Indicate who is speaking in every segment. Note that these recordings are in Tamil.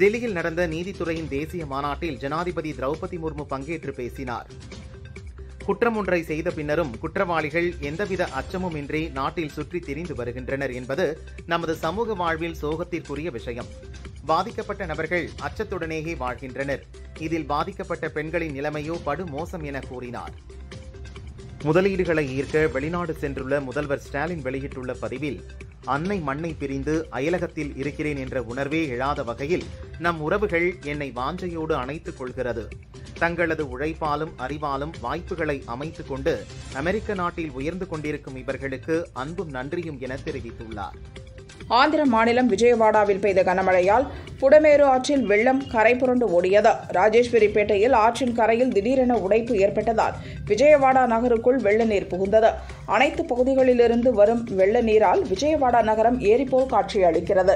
Speaker 1: டெல்லியில் நடந்த நீதித்துறையின் தேசிய மாநாட்டில் ஜனாதிபதி திரௌபதி முர்மு பங்கேற்று பேசினார் குற்றம் ஒன்றை செய்த பின்னரும் குற்றவாளிகள் எந்தவித அச்சமுமின்றி நாட்டில் சுற்றி திரிந்து வருகின்றனர் என்பது நமது சமூக வாழ்வில் சோகத்திற்குரிய விஷயம் பாதிக்கப்பட்ட நபர்கள் அச்சத்துடனேயே வாழ்கின்றனர் இதில் பாதிக்கப்பட்ட பெண்களின் நிலைமையோ படு மோசம் என கூறினார் முதலீடுகளை ஈர்க்க வெளிநாடு சென்றுள்ள முதல்வர் ஸ்டாலின் வெளியிட்டுள்ள பதிவில் அன்னை மண்ணை பிரிந்து அயலகத்தில் இருக்கிறேன் என்ற உணர்வே எழாத வகையில் நம் உறவுகள் என்னை வாஞ்சையோடு அணைத்துக் கொள்கிறது தங்களது உழைப்பாலும் அறிவாலும் வாய்ப்புகளை அமைத்துக் கொண்டு அமெரிக்க நாட்டில் உயர்ந்து கொண்டிருக்கும் இவர்களுக்கு அன்பும் நன்றியும் என தெரிவித்துள்ளார்
Speaker 2: ஆந்திர மாநிலம் விஜயவாடாவில் பெய்த கனமழையால் புடமேரு ஆற்றில் வெள்ளம் கரை புரண்டு ஓடியது ராஜேஸ்வரிப்பேட்டையில் ஆற்றின் கரையில் திடீரென உடைப்பு ஏற்பட்டதால் விஜயவாடா நகருக்குள் வெள்ள நீர் புகுந்தது அனைத்து பகுதிகளிலிருந்து வரும் வெள்ள நீரால் விஜயவாடா நகரம் ஏரிபோல் காட்சியளிக்கிறது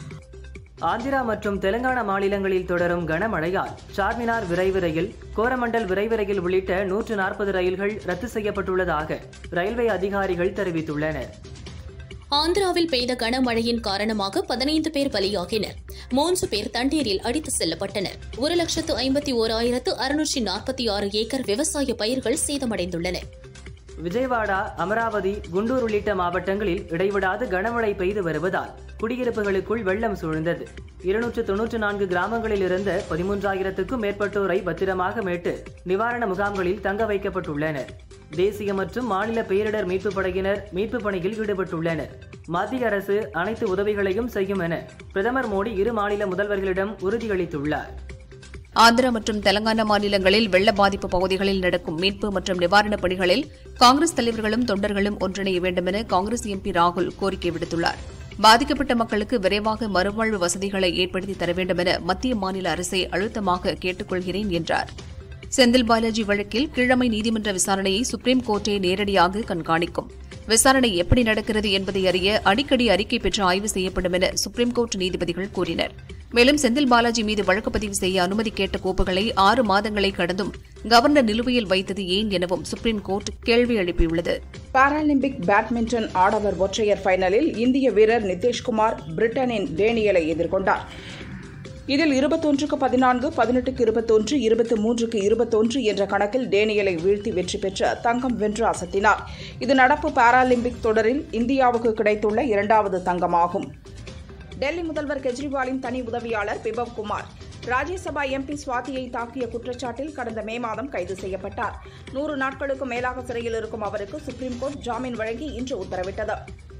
Speaker 3: ஆந்திரா மற்றும் தெலுங்கானா மாநிலங்களில் தொடரும் கனமழையால் சார்மினார் விரைவு ரயில் கோரமண்டல் விரைவு ரயில் உள்ளிட்ட நூற்று நாற்பது ரயில்கள் ரத்து செய்யப்பட்டுள்ளதாக ரயில்வே அதிகாரிகள் தெரிவித்துள்ளனர்
Speaker 4: ஆந்திராவில் பெய்த கனமழையின் காரணமாக பதினைந்து பேர் பலியாகினர் மூன்று பேர் தண்ணீரில் அடித்து செல்லப்பட்டனர் ஒரு லட்சத்து ஐம்பத்தி ஓராயிரத்து அறுநூற்றி நாற்பத்தி ஆறு ஏக்கர் விவசாய பயிர்கள் சேதமடைந்துள்ளன
Speaker 3: விஜயவாடா அமராவதி குண்டூர் உள்ளிட்ட மாவட்டங்களில் இடைவிடாது கனமழை பெய்து வருவதால் குடியிருப்புகளுக்குள் வெள்ளம் சூழ்ந்தது இருநூற்று தொன்னூற்று நான்கு கிராமங்களில் இருந்த பதிமூன்றாயிரத்துக்கும் மேற்பட்டோரை பத்திரமாக மீட்டு நிவாரண முகாம்களில் தங்க வைக்கப்பட்டுள்ளனர் தேசிய மற்றும் மாநில பேரிடர் மீட்புப் படையினர் மீட்புப் பணியில் ஈடுபட்டுள்ளனர் மத்திய அரசு அனைத்து உதவிகளையும் செய்யும் என பிரதமர் மோடி இரு மாநில முதல்வர்களிடம் உறுதியளித்துள்ளார்
Speaker 5: ஆந்திரா மற்றும் தெலங்கானா மாநிலங்களில் வெள்ள பாதிப்பு பகுதிகளில் நடக்கும் மீட்பு மற்றும் நிவாரணப் பணிகளில் காங்கிரஸ் தலைவர்களும் தொண்டர்களும் ஒன்றிணைய வேண்டும் என காங்கிரஸ் எம்பி ராகுல் கோரிக்கை விடுத்துள்ளார் பாதிக்கப்பட்ட மக்களுக்கு விரைவாக மறுவாழ்வு வசதிகளை ஏற்படுத்தி தர வேண்டும் என மத்திய மாநில அரசை அழுத்தமாக கேட்டுக் கொள்கிறேன் என்றார் செந்தில் பாலாஜி வழக்கில் கீழமை நீதிமன்ற விசாரணையை சுப்ரீம் கோர்ட்டே நேரடியாக கண்காணிக்கும் விசாரணை எப்படி நடக்கிறது என்பதை அறிய அடிக்கடி அறிக்கை பெற்று ஆய்வு செய்யப்படும் என சுப்ரீம் கோர்ட் நீதிபதிகள் கூறினர் மேலும் செந்தில் பாலாஜி மீது வழக்கு பதிவு செய்ய அனுமதி கேட்ட கோப்புகளை ஆறு மாதங்களை கடந்தும் கவர்னர் நிலுவையில் வைத்தது ஏன் எனவும் சுப்ரீம் கோர்ட் கேள்வி எழுப்பியுள்ளது
Speaker 2: பாராலிம்பிக் பேட்மிண்டன் ஆடவர் ஒற்றையர் ஃபைனலில் இந்திய வீரர் நிதிஷ்குமார் பிரிட்டனின் டேனியலை எதிர்கொண்டார் இதில் இருபத்தொன்றுக்கு பதினான்கு பதினெட்டுக்கு இருபத்தொன்று இருபத்தி மூன்றுக்கு இருபத்தொன்று என்ற கணக்கில் டேனியலை வீழ்த்தி வெற்றி பெற்று தங்கம் வென்று அசத்தினார் இது நடப்பு பாராலிம்பிக் தொடரில் இந்தியாவுக்கு கிடைத்துள்ள இரண்டாவது தங்கமாகும் டெல்லி முதல்வர் கெஜ்ரிவாலின் தனி உதவியாளர் பிபவ் குமார் ராஜ்யசபா எம்பி சுவாதியை தாக்கிய குற்றச்சாட்டில் கடந்த மே மாதம் கைது செய்யப்பட்டார் நூறு நாட்களுக்கு மேலாக சிறையில் இருக்கும் அவருக்கு சுப்ரீம் கோர்ட் ஜாமீன் வழங்கி இன்று உத்தரவிட்டது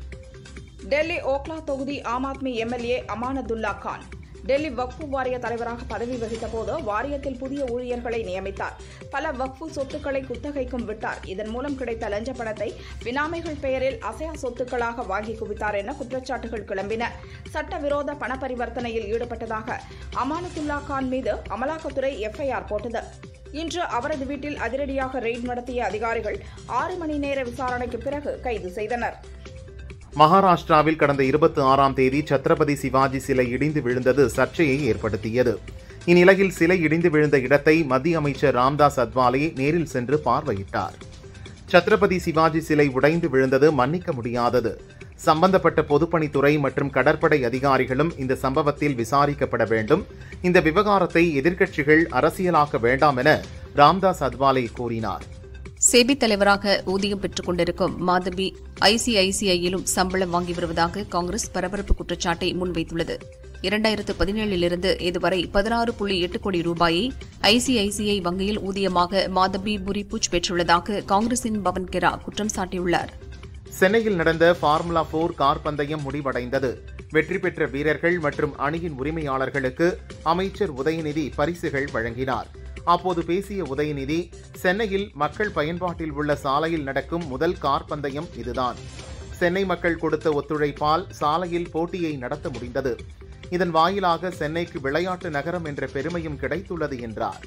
Speaker 2: டெல்லி ஓக்லா தொகுதி ஆம் ஆத்மி எம்எல்ஏ அமானதுல்லா கான் டெல்லி வக்ஃபு வாரிய தலைவராக பதவி வகித்த போது வாரியத்தில் புதிய ஊழியர்களை நியமித்தார் பல வக்ஃபு சொத்துக்களை குத்தகைக்கும் விட்டார் இதன் மூலம் கிடைத்த லஞ்ச பணத்தை பினாமிகள் பெயரில் அசையா சொத்துக்களாக வாங்கி குவித்தார் என குற்றச்சாட்டுகள் கிளம்பின சட்டவிரோத பண பரிவர்த்தனையில் ஈடுபட்டதாக அமானத்துல்லா கான் மீது அமலாக்கத்துறை எஃப்ஐஆர் போட்டது இன்று அவரது வீட்டில் அதிரடியாக ரெய்ட் நடத்திய அதிகாரிகள் ஆறு மணி நேர விசாரணைக்கு பிறகு கைது செய்தனர்
Speaker 1: மகாராஷ்டிராவில் கடந்த இருபத்தி ஆறாம் தேதி சத்ரபதி சிவாஜி சிலை இடிந்து விழுந்தது சர்ச்சையை ஏற்படுத்தியது இந்நிலையில் சிலை இடிந்து விழுந்த இடத்தை மத்திய அமைச்சர் ராம்தாஸ் அத்வாலே நேரில் சென்று பார்வையிட்டார் சத்ரபதி சிவாஜி சிலை உடைந்து விழுந்தது மன்னிக்க முடியாதது சம்பந்தப்பட்ட பொதுப்பணித்துறை மற்றும் கடற்படை அதிகாரிகளும் இந்த சம்பவத்தில் விசாரிக்கப்பட வேண்டும் இந்த விவகாரத்தை எதிர்க்கட்சிகள் அரசியலாக்க வேண்டாம் என ராம்தாஸ் அத்வாலே கூறினார்
Speaker 5: செபி தலைவராக ஊதியம் பெற்றுக் கொண்டிருக்கும் மாதவி ஐசிஐசிஐயிலும் சம்பளம் வாங்கி வருவதாக காங்கிரஸ் பரபரப்பு குற்றச்சாட்டை முன்வைத்துள்ளது இரண்டாயிரத்து பதினேழிலிருந்து இதுவரை பதினாறு புள்ளி எட்டு கோடி ரூபாயை ஐசிஐசிஐ வங்கியில் ஊதியமாக மாதவி புரிபுச் பெற்றுள்ளதாக காங்கிரசின் பவன் கெரா குற்றம் சாட்டியுள்ளார்
Speaker 1: சென்னையில் நடந்த ஃபார்முலா போர் கார் பந்தயம் முடிவடைந்தது வெற்றி பெற்ற வீரர்கள் மற்றும் அணியின் உரிமையாளர்களுக்கு அமைச்சர் உதயநிதி பரிசுகள் வழங்கினார் அப்போது பேசிய உதயநிதி சென்னையில் மக்கள் பயன்பாட்டில் உள்ள சாலையில் நடக்கும் முதல் கார் பந்தயம் இதுதான் சென்னை மக்கள் கொடுத்த ஒத்துழைப்பால் சாலையில் போட்டியை நடத்த முடிந்தது இதன் வாயிலாக சென்னைக்கு விளையாட்டு நகரம் என்ற பெருமையும் கிடைத்துள்ளது என்றார்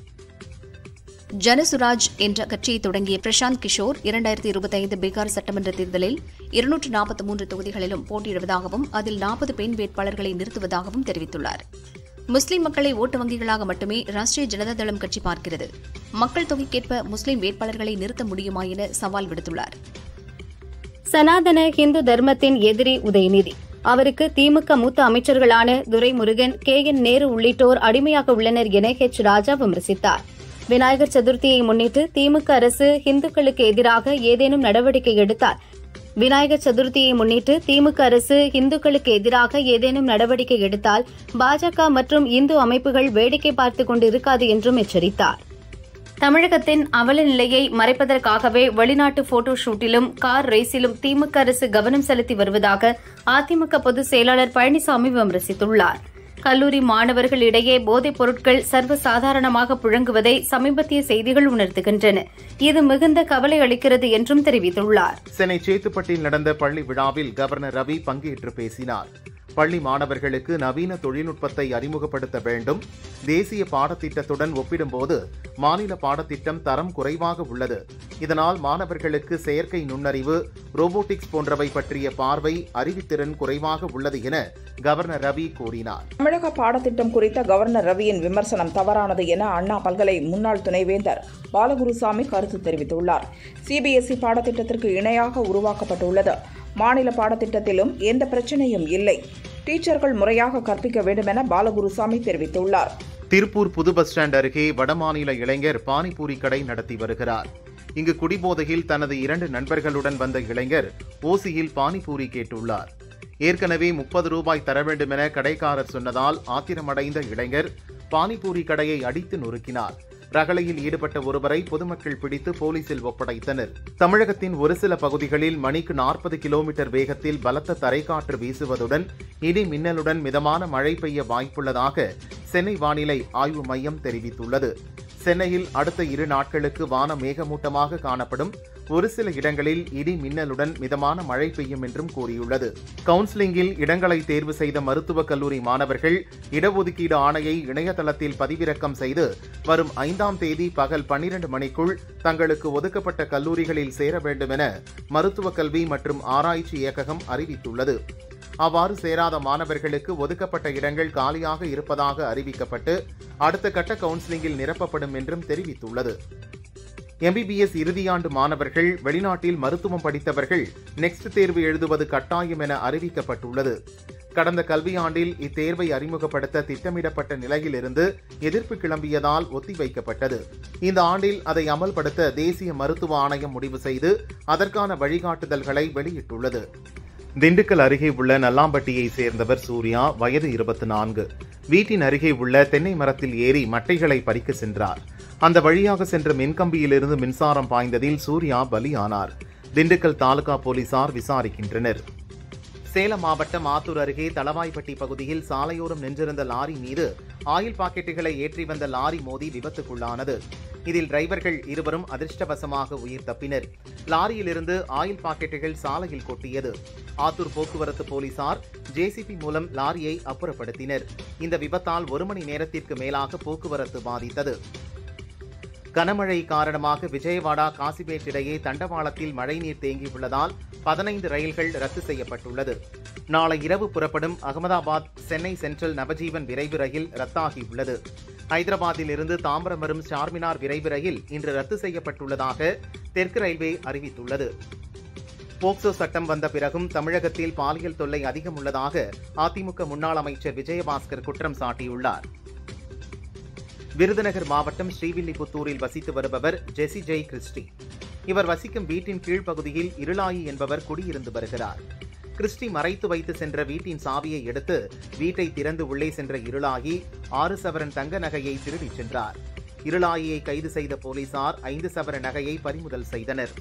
Speaker 5: ஜனசுராஜ் என்ற கட்சியை தொடங்கிய பிரசாந்த் கிஷோர் இரண்டாயிரத்தி இருபத்தைந்து பீகார் சட்டமன்ற தேர்தலில் இருநூற்று நாற்பத்தி மூன்று தொகுதிகளிலும் போட்டியிடுவதாகவும் அதில் நாற்பது பெண் வேட்பாளர்களை நிறுத்துவதாகவும் தெரிவித்துள்ளார் முஸ்லிம் மக்களை ஓட்டு வங்கிகளாக மட்டுமே ராஷ்டிரிய ஜனதா தளம் கட்சி பார்க்கிறது மக்கள் தொகைக்கேற்ப முஸ்லிம் வேட்பாளர்களை நிறுத்த முடியுமா என சவால் விடுத்துள்ளார்
Speaker 6: சனாதன இந்து தர்மத்தின் எதிரி உதயநிதி அவருக்கு திமுக மூத்த அமைச்சர்களான துரைமுருகன் கே என் நேரு உள்ளிட்டோர் அடிமையாக உள்ளனர் என ஹெச் ராஜா விமர்சித்தார் விநாயகர் சதுர்த்தியை முன்னிட்டு திமுக அரசு இந்துக்களுக்கு எதிராக ஏதேனும் நடவடிக்கை எடுத்தால் விநாயகர் சதுர்த்தியை முன்னிட்டு திமுக அரசு இந்துக்களுக்கு எதிராக ஏதேனும் நடவடிக்கை எடுத்தால் பாஜக மற்றும் இந்து அமைப்புகள் வேடிக்கை பார்த்துக் கொண்டிருக்காது என்றும் எச்சரித்தார் தமிழகத்தின் அவல நிலையை மறைப்பதற்காகவே வெளிநாட்டு போட்டோ ஷூட்டிலும் கார் ரேஸிலும் திமுக அரசு கவனம் செலுத்தி வருவதாக அதிமுக பொதுச் செயலாளர் பழனிசாமி விமர்சித்துள்ளார் கல்லூரி மாணவர்களிடையே போதைப் பொருட்கள் சர்வசாதாரணமாக புழங்குவதை சமீபத்திய செய்திகள் உணர்த்துகின்றன இது மிகுந்த கவலை அளிக்கிறது என்றும் தெரிவித்துள்ளார்
Speaker 1: சென்னை சேத்துப்பட்டில் நடந்த பள்ளி விழாவில் கவர்னர் ரவி பங்கேற்று பேசினார் பள்ளி மாணவர்களுக்கு நவீன தொழில்நுட்பத்தை அறிமுகப்படுத்த வேண்டும் தேசிய பாடத்திட்டத்துடன் ஒப்பிடும்போது மாநில பாடத்திட்டம் தரம் குறைவாக உள்ளது இதனால் மாணவர்களுக்கு செயற்கை நுண்ணறிவு ரோபோட்டிக்ஸ் போன்றவை பற்றிய பார்வை அறிவுத்திறன் குறைவாக உள்ளது என கவர்னர் ரவி கூறினார்
Speaker 2: தமிழக பாடத்திட்டம் குறித்த கவர்னர் ரவியின் விமர்சனம் தவறானது என அண்ணா பல்கலை முன்னாள் துணைவேந்தர் பாலகுருசாமி கருத்து தெரிவித்துள்ளார் சிபிஎஸ்இ பாடத்திட்டத்திற்கு இணையாக உருவாக்கப்பட்டுள்ளது மாநில பாடத்திட்டத்திலும் எந்த பிரச்சனையும் இல்லை டீச்சர்கள் முறையாக கற்பிக்க வேண்டும் என பாலகுருசாமி தெரிவித்துள்ளார்
Speaker 1: திருப்பூர் புது பஸ் ஸ்டாண்ட் அருகே வடமாநில இளைஞர் பானிபூரி கடை நடத்தி வருகிறார் இங்கு குடிபோதையில் தனது இரண்டு நண்பர்களுடன் வந்த இளைஞர் ஓசியில் பானிபூரி கேட்டுள்ளார் ஏற்கனவே முப்பது ரூபாய் தர வேண்டும் என கடைக்காரர் சொன்னதால் ஆத்திரமடைந்த இளைஞர் பானிபூரி கடையை அடித்து நொறுக்கினார் ரகளையில் ஈடுபட்ட ஒருவரை பொதுமக்கள் பிடித்து போலீசில் ஒப்படைத்தனர் தமிழகத்தின் ஒரு சில பகுதிகளில் மணிக்கு நாற்பது கிலோமீட்டர் வேகத்தில் பலத்த தரைக்காற்று வீசுவதுடன் இடி மின்னலுடன் மிதமான மழை பெய்ய வாய்ப்புள்ளதாக சென்னை வானிலை ஆய்வு மையம் தெரிவித்துள்ளது சென்னையில் அடுத்த இரு நாட்களுக்கு வானம் மேகமூட்டமாக காணப்படும் ஒரு சில இடங்களில் இடி மின்னலுடன் மிதமான மழை பெய்யும் என்றும் கூறியுள்ளது கவுன்சிலிங்கில் இடங்களை தேர்வு செய்த மருத்துவக் கல்லூரி மாணவர்கள் இடஒதுக்கீடு ஆணையை இணையதளத்தில் பதிவிறக்கம் செய்து வரும் ஐந்தாம் தேதி பகல் பன்னிரண்டு மணிக்குள் தங்களுக்கு ஒதுக்கப்பட்ட கல்லூரிகளில் சேர வேண்டும் என மருத்துவக் கல்வி மற்றும் ஆராய்ச்சி இயக்ககம் அறிவித்துள்ளது அவ்வாறு சேராத மாணவர்களுக்கு ஒதுக்கப்பட்ட இடங்கள் காலியாக இருப்பதாக அறிவிக்கப்பட்டு அடுத்த கட்ட கவுன்சிலிங்கில் நிரப்பப்படும் என்றும் தெரிவித்துள்ளது எம்பிபிஎஸ் இறுதியாண்டு மாணவர்கள் வெளிநாட்டில் மருத்துவம் படித்தவர்கள் நெக்ஸ்ட் தேர்வு எழுதுவது கட்டாயம் என அறிவிக்கப்பட்டுள்ளது கடந்த கல்வியாண்டில் இத்தேர்வை அறிமுகப்படுத்த திட்டமிடப்பட்ட நிலையிலிருந்து எதிர்ப்பு கிளம்பியதால் ஒத்திவைக்கப்பட்டது இந்த ஆண்டில் அதை அமல்படுத்த தேசிய மருத்துவ ஆணையம் முடிவு செய்து அதற்கான வழிகாட்டுதல்களை வெளியிட்டுள்ளது திண்டுக்கல் அருகே உள்ள நல்லாம்பட்டியை சேர்ந்தவர் சூர்யா வயது இருபத்தி நான்கு வீட்டின் அருகே உள்ள தென்னை மரத்தில் ஏறி மட்டைகளை பறிக்க சென்றார் அந்த வழியாக சென்ற மின்கம்பியிலிருந்து மின்சாரம் பாய்ந்ததில் சூர்யா பலியானார் திண்டுக்கல் தாலுகா போலீசார் விசாரிக்கின்றனர் சேலம் மாவட்டம் ஆத்தூர் அருகே தளவாய்ப்பட்டி பகுதியில் சாலையோரம் நின்றிருந்த லாரி மீது ஆயில் பாக்கெட்டுகளை ஏற்றி வந்த லாரி மோதி விபத்துக்குள்ளானது இதில் டிரைவர்கள் இருவரும் அதிர்ஷ்டவசமாக உயிர் தப்பினர் லாரியிலிருந்து ஆயில் பாக்கெட்டுகள் சாலையில் கொட்டியது ஆத்தூர் போக்குவரத்து போலீசார் ஜேசிபி மூலம் லாரியை அப்புறப்படுத்தினர் இந்த விபத்தால் ஒரு மணி நேரத்திற்கு மேலாக போக்குவரத்து பாதித்தது கனமழை காரணமாக விஜயவாடா காசிபேட் இடையே தண்டவாளத்தில் மழைநீர் தேங்கியுள்ளதால் பதினைந்து ரயில்கள் ரத்து செய்யப்பட்டுள்ளது நாளை இரவு புறப்படும் அகமதாபாத் சென்னை சென்ட்ரல் நவஜீவன் விரைவு ரயில் ரத்தாகியுள்ளது ஹைதராபாத்தில் இருந்து தாம்பரம் வரும் சார்மினார் விரைவு ரயில் இன்று ரத்து செய்யப்பட்டுள்ளதாக தெற்கு ரயில்வே அறிவித்துள்ளது போக்சோ சட்டம் வந்த பிறகும் தமிழகத்தில் பாலியல் தொல்லை அதிகம் உள்ளதாக அதிமுக முன்னாள் அமைச்சர் விஜயபாஸ்கர் குற்றம் சாட்டியுள்ளார் விருதுநகர் மாவட்டம் ஸ்ரீவில்லிபுத்தூரில் வசித்து வருபவர் ஜெசி ஜெய் கிறிஸ்டி இவர் வசிக்கும் வீட்டின் கீழ்ப்பகுதியில் இருளாயி என்பவர் குடியிருந்து வருகிறார் கிறிஸ்டி மறைத்து வைத்து சென்ற வீட்டின் சாவியை எடுத்து வீட்டை திறந்து உள்ளே சென்ற இருளாயி ஆறு சவரன் தங்க நகையை திருடிச் சென்றார் இருளாயியை கைது செய்த போலீசார் ஐந்து சவர நகையை பறிமுதல் செய்தனர்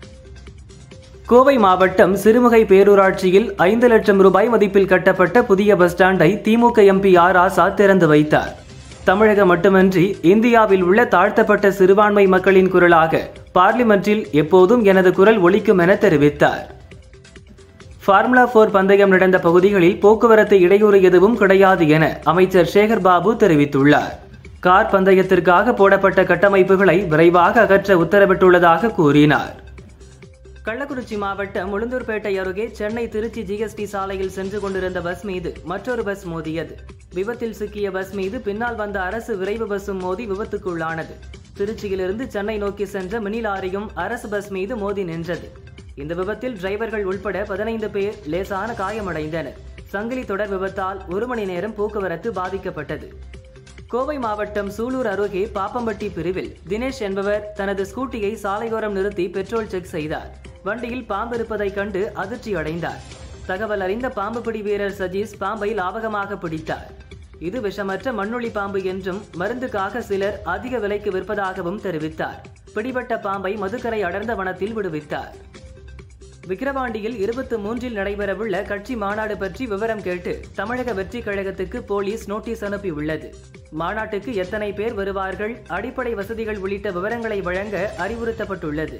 Speaker 3: கோவை மாவட்டம் சிறுமுகை பேரூராட்சியில் ஐந்து லட்சம் ரூபாய் மதிப்பில் கட்டப்பட்ட புதிய பஸ் ஸ்டாண்டை திமுக எம்பி ஆர் ஆசா திறந்து வைத்தார் தமிழகம் மட்டுமன்றி இந்தியாவில் உள்ள தாழ்த்தப்பட்ட சிறுபான்மை மக்களின் குரலாக பார்லிமென்ட்டில் எப்போதும் எனது குரல் ஒலிக்கும் என தெரிவித்தார் ஃபார்முலா போர் பந்தயம் நடந்த பகுதிகளில் போக்குவரத்து இடையூறு எதுவும் கிடையாது என அமைச்சர் சேகர் பாபு தெரிவித்துள்ளார் கார் பந்தயத்திற்காக போடப்பட்ட கட்டமைப்புகளை விரைவாக அகற்ற உத்தரவிட்டுள்ளதாக கூறினார் கள்ளக்குறிச்சி மாவட்டம் உளுந்தூர்பேட்டை அருகே சென்னை திருச்சி ஜிஎஸ்டி சாலையில் சென்று கொண்டிருந்த பஸ் மீது மற்றொரு பஸ் மோதியது விபத்தில் சிக்கிய பஸ் மீது பின்னால் வந்த அரசு விரைவு பஸ்ஸும் மோதி விபத்துக்குள்ளானது திருச்சியிலிருந்து சென்னை நோக்கி சென்ற மினி லாரியும் அரசு பஸ் மீது மோதி நின்றது இந்த விபத்தில் டிரைவர்கள் உட்பட பதினைந்து பேர் லேசான காயமடைந்தனர் சங்கிலி தொடர் விபத்தால் ஒரு மணி நேரம் போக்குவரத்து பாதிக்கப்பட்டது கோவை மாவட்டம் சூலூர் அருகே பாப்பம்பட்டி பிரிவில் தினேஷ் என்பவர் தனது ஸ்கூட்டியை சாலையோரம் நிறுத்தி பெட்ரோல் செக் செய்தார் வண்டியில் பாம்பு இருப்பதைக் கண்டு அதிர்ச்சி அடைந்தார் தகவல் அறிந்த பாம்பு பிடி வீரர் சஜீஸ் பாம்பை லாவகமாக பிடித்தார் இது விஷமற்ற மண்ணுளி பாம்பு என்றும் மருந்துக்காக சிலர் அதிக விலைக்கு விற்பதாகவும் தெரிவித்தார் பிடிபட்ட பாம்பை மதுக்கரை அடர்ந்த வனத்தில் விடுவித்தார் விக்கிரவாண்டியில் இருபத்தி மூன்றில் நடைபெறவுள்ள கட்சி மாநாடு பற்றி விவரம் கேட்டு தமிழக வெற்றி கழகத்துக்கு போலீஸ் நோட்டீஸ் அனுப்பியுள்ளது மாநாட்டுக்கு எத்தனை பேர் வருவார்கள் அடிப்படை வசதிகள் உள்ளிட்ட விவரங்களை வழங்க அறிவுறுத்தப்பட்டுள்ளது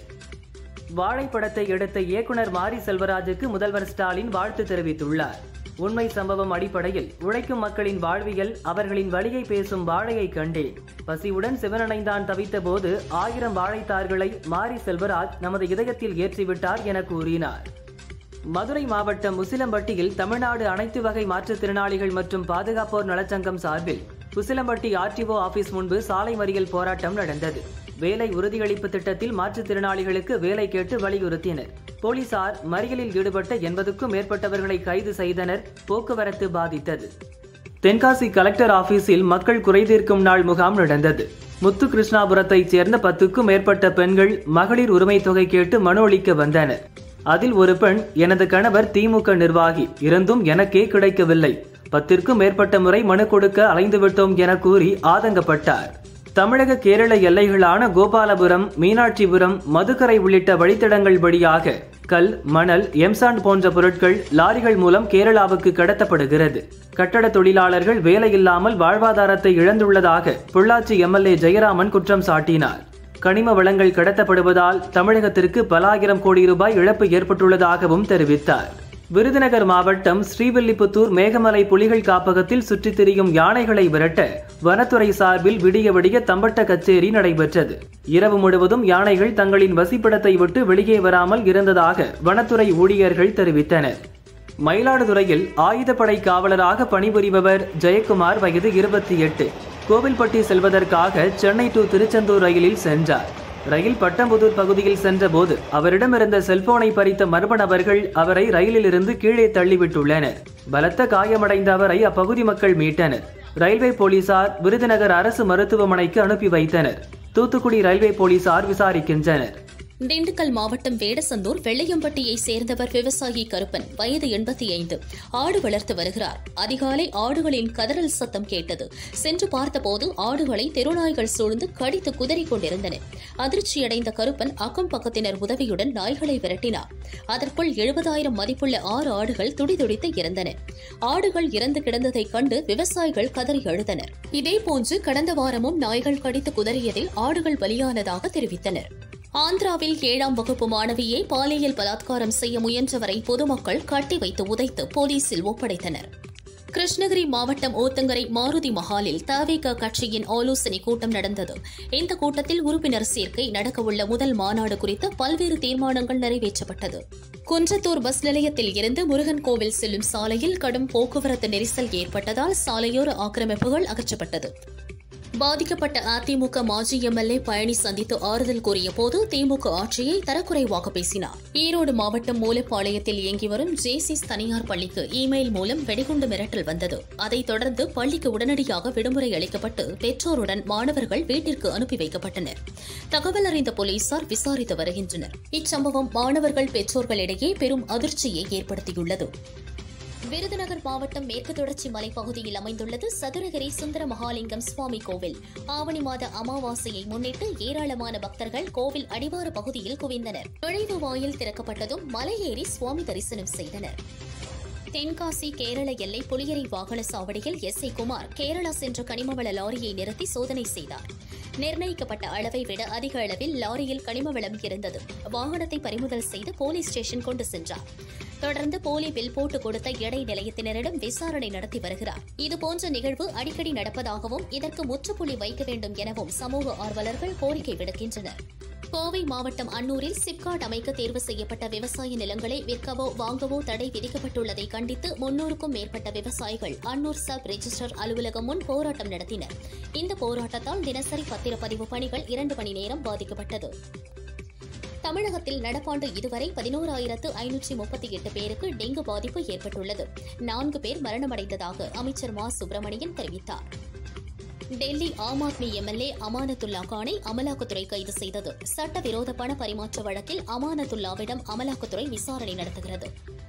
Speaker 3: வாழை படத்தை எடுத்த இயக்குனர் மாரி செல்வராஜுக்கு முதல்வர் ஸ்டாலின் வாழ்த்து தெரிவித்துள்ளார் உண்மை சம்பவம் அடிப்படையில் உழைக்கும் மக்களின் வாழ்வியல் அவர்களின் வழியை பேசும் வாழையை கண்டேன் பசியுடன் சிவனடைந்தான் தவித்த போது ஆயிரம் வாழைத்தார்களை மாரி செல்வராஜ் நமது இதயத்தில் ஏற்றிவிட்டார் என கூறினார் மதுரை மாவட்டம் முசிலம்பட்டியில் தமிழ்நாடு அனைத்து வகை மாற்றுத்திறனாளிகள் மற்றும் பாதுகாப்போர் நலச்சங்கம் சார்பில் முசிலம்பட்டி ஆர்டிஓ ஆபீஸ் முன்பு சாலை மறியல் போராட்டம் நடந்தது வேலை உறுதியளிப்பு திட்டத்தில் மாற்றுத்திறனாளிகளுக்கு வேலை கேட்டு வலியுறுத்தினர் போலீசார் மறியலில் ஈடுபட்ட எண்பதுக்கும் மேற்பட்டவர்களை கைது செய்தனர் போக்குவரத்து பாதித்தது தென்காசி கலெக்டர் ஆபீஸில் மக்கள் குறைதீர்க்கும் நாள் முகாம் நடந்தது முத்து கிருஷ்ணாபுரத்தைச் சேர்ந்த பத்துக்கும் மேற்பட்ட பெண்கள் மகளிர் உரிமை தொகை கேட்டு மனு அளிக்க வந்தனர் அதில் ஒரு பெண் எனது கணவர் திமுக நிர்வாகி இருந்தும் எனக்கே கிடைக்கவில்லை பத்திற்கும் மேற்பட்ட முறை மனு கொடுக்க அலைந்துவிட்டோம் என கூறி ஆதங்கப்பட்டார் தமிழக கேரள எல்லைகளான கோபாலபுரம் மீனாட்சிபுரம் மதுக்கரை உள்ளிட்ட வழித்தடங்கள் வழியாக கல் மணல் எம்சாண்ட் போன்ற பொருட்கள் லாரிகள் மூலம் கேரளாவுக்கு கடத்தப்படுகிறது கட்டட தொழிலாளர்கள் வேலையில்லாமல் வாழ்வாதாரத்தை இழந்துள்ளதாக பொள்ளாச்சி எம்எல்ஏ ஜெயராமன் குற்றம் சாட்டினார் கனிம வளங்கள் கடத்தப்படுவதால் தமிழகத்திற்கு பல ஆயிரம் கோடி ரூபாய் இழப்பு ஏற்பட்டுள்ளதாகவும் தெரிவித்தார் விருதுநகர் மாவட்டம் ஸ்ரீவில்லிபுத்தூர் மேகமலை புலிகள் காப்பகத்தில் சுற்றித் திரியும் யானைகளை விரட்ட வனத்துறை சார்பில் விடிய விடிய தம்பட்ட கச்சேரி நடைபெற்றது இரவு முழுவதும் யானைகள் தங்களின் வசிப்பிடத்தை விட்டு வெளியே வராமல் இருந்ததாக வனத்துறை ஊழியர்கள் தெரிவித்தனர் மயிலாடுதுறையில் ஆயுதப்படை காவலராக பணிபுரிபவர் ஜெயக்குமார் வயது இருபத்தி எட்டு கோவில்பட்டி செல்வதற்காக சென்னை டு திருச்செந்தூர் ரயிலில் சென்றார் ரயில் பட்டம்புதூர் பகுதியில் சென்றபோது அவரிடமிருந்த செல்போனை பறித்த மர்ம நபர்கள் அவரை ரயிலிலிருந்து கீழே தள்ளிவிட்டுள்ளனர் பலத்த காயமடைந்த அவரை அப்பகுதி மக்கள் மீட்டனர் ரயில்வே போலீசார் விருதுநகர் அரசு மருத்துவமனைக்கு அனுப்பி வைத்தனர் தூத்துக்குடி ரயில்வே போலீசார் விசாரிக்கின்றனர்
Speaker 4: திண்டுக்கல் மாவட்டம் வேடசந்தூர் வெள்ளையம்பட்டியை சேர்ந்தவர் விவசாயி கருப்பன் வயது எண்பத்தி ஐந்து ஆடு வளர்த்து வருகிறார் அதிகாலை ஆடுகளின் கதறல் சத்தம் கேட்டது சென்று பார்த்தபோது ஆடுகளை தெருநாய்கள் சூழ்ந்து கடித்து குதறிக் கொண்டிருந்தன அதிர்ச்சியடைந்த கருப்பன் அக்கம் பக்கத்தினர் உதவியுடன் நாய்களை விரட்டினார் அதற்குள் எழுபதாயிரம் மதிப்புள்ள ஆறு ஆடுகள் துடிதுடித்து இறந்தன ஆடுகள் இறந்து கிடந்ததைக் கண்டு விவசாயிகள் கதறி அழுதனர் இதேபோன்று கடந்த வாரமும் நாய்கள் கடித்து குதறியதில் ஆடுகள் பலியானதாக தெரிவித்தனர் ஆந்திராவில் ஏழாம் வகுப்பு மாணவியை பாலியல் பலாத்காரம் செய்ய முயன்றவரை பொதுமக்கள் கட்டி வைத்து உதைத்து போலீசில் ஒப்படைத்தனர் கிருஷ்ணகிரி மாவட்டம் ஓத்தங்கரை மாருதி மஹாலில் தவிக கட்சியின் ஆலோசனை கூட்டம் நடந்தது இந்த கூட்டத்தில் உறுப்பினர் சேர்க்கை நடக்கவுள்ள முதல் மாநாடு குறித்து பல்வேறு தீர்மானங்கள் நிறைவேற்றப்பட்டது குன்றத்தூர் பஸ் நிலையத்தில் இருந்து முருகன் கோவில் செல்லும் சாலையில் கடும் போக்குவரத்து நெரிசல் ஏற்பட்டதால் சாலையோர ஆக்கிரமிப்புகள் அகற்றப்பட்டது பாதிக்கப்பட்ட அதிமுக மாஜி எம்எல்ஏ பழனி சந்தித்து ஆறுதல் கூறிய போது திமுக ஆட்சியை தரக்குறைவாக பேசினார் ஈரோடு மாவட்டம் மூலப்பாளையத்தில் இயங்கி வரும் ஜேசிஸ் தனியார் பள்ளிக்கு இமெயில் மூலம் வெடிகுண்டு மிரட்டல் வந்தது அதைத் தொடர்ந்து பள்ளிக்கு உடனடியாக விடுமுறை அளிக்கப்பட்டு பெற்றோருடன் மாணவர்கள் வீட்டிற்கு அனுப்பி வைக்கப்பட்டனர் தகவல் அறிந்த போலீசார் விசாரித்து வருகின்றனர் இச்சம்பவம் மாணவர்கள் பெற்றோர்களிடையே பெரும் அதிர்ச்சியை ஏற்படுத்தியுள்ளது விருதுநகர் மாவட்டம் மேற்கு தொடர்ச்சி மலைப்பகுதியில் அமைந்துள்ளது சதுரகிரி சுந்தர மகாலிங்கம் சுவாமி கோவில் ஆவணி மாத அமாவாசையை முன்னிட்டு ஏராளமான பக்தர்கள் கோவில் அடிவார பகுதியில் குவிந்தனர் நுழைவு வாயில் திறக்கப்பட்டதும் மலையேறி சுவாமி தரிசனம் செய்தனர் தென்காசி கேரள எல்லை புலியரை வாகன சாவடியில் எஸ் ஐ குமார் கேரளா சென்ற கனிமவள லாரியை நிறுத்தி சோதனை செய்தார் நிர்ணயிக்கப்பட்ட அளவை விட அதிக அளவில் லாரியில் கனிமவளம் இருந்தது வாகனத்தை பறிமுதல் செய்து போலீஸ் ஸ்டேஷன் கொண்டு சென்றார் தொடர்ந்து போலி பில் போட்டு கொடுத்த எடை நிலையத்தினரிடம் விசாரணை நடத்தி வருகிறார் இதுபோன்ற நிகழ்வு அடிக்கடி நடப்பதாகவும் இதற்கு முற்றுப்புள்ளி வைக்க வேண்டும் எனவும் சமூக ஆர்வலர்கள் கோரிக்கை விடுக்கின்றனர் கோவை மாவட்டம் அன்னூரில் சிப்காட் அமைக்க தேர்வு செய்யப்பட்ட விவசாய நிலங்களை விற்கவோ வாங்கவோ தடை விதிக்கப்பட்டுள்ளதை கண்டித்து முன்னூறுக்கும் மேற்பட்ட விவசாயிகள் அன்னூர் சப் ரெஜிஸ்டர் அலுவலகம் முன் போராட்டம் நடத்தினர் இந்த போராட்டத்தால் தினசரி பத்திரப்பதிவு பணிகள் இரண்டு மணி நேரம் பாதிக்கப்பட்டது தமிழகத்தில் நடப்பாண்டு இதுவரை பதினோராயிரத்து ஐநூற்றி முப்பத்தி எட்டு பேருக்கு டெங்கு பாதிப்பு ஏற்பட்டுள்ளது நான்கு பேர் மரணமடைந்ததாக அமைச்சர் மா சுப்பிரமணியன் தெரிவித்தார் டெல்லி ஆம் ஆத்மி எம்எல்ஏ அமானத்துல்லா கானை அமலாக்கத்துறை கைது செய்தது சட்டவிரோத பண பரிமாற்ற வழக்கில் அமானத்துல்லாவிடம் அமலாக்கத்துறை விசாரணை நடத்துகிறது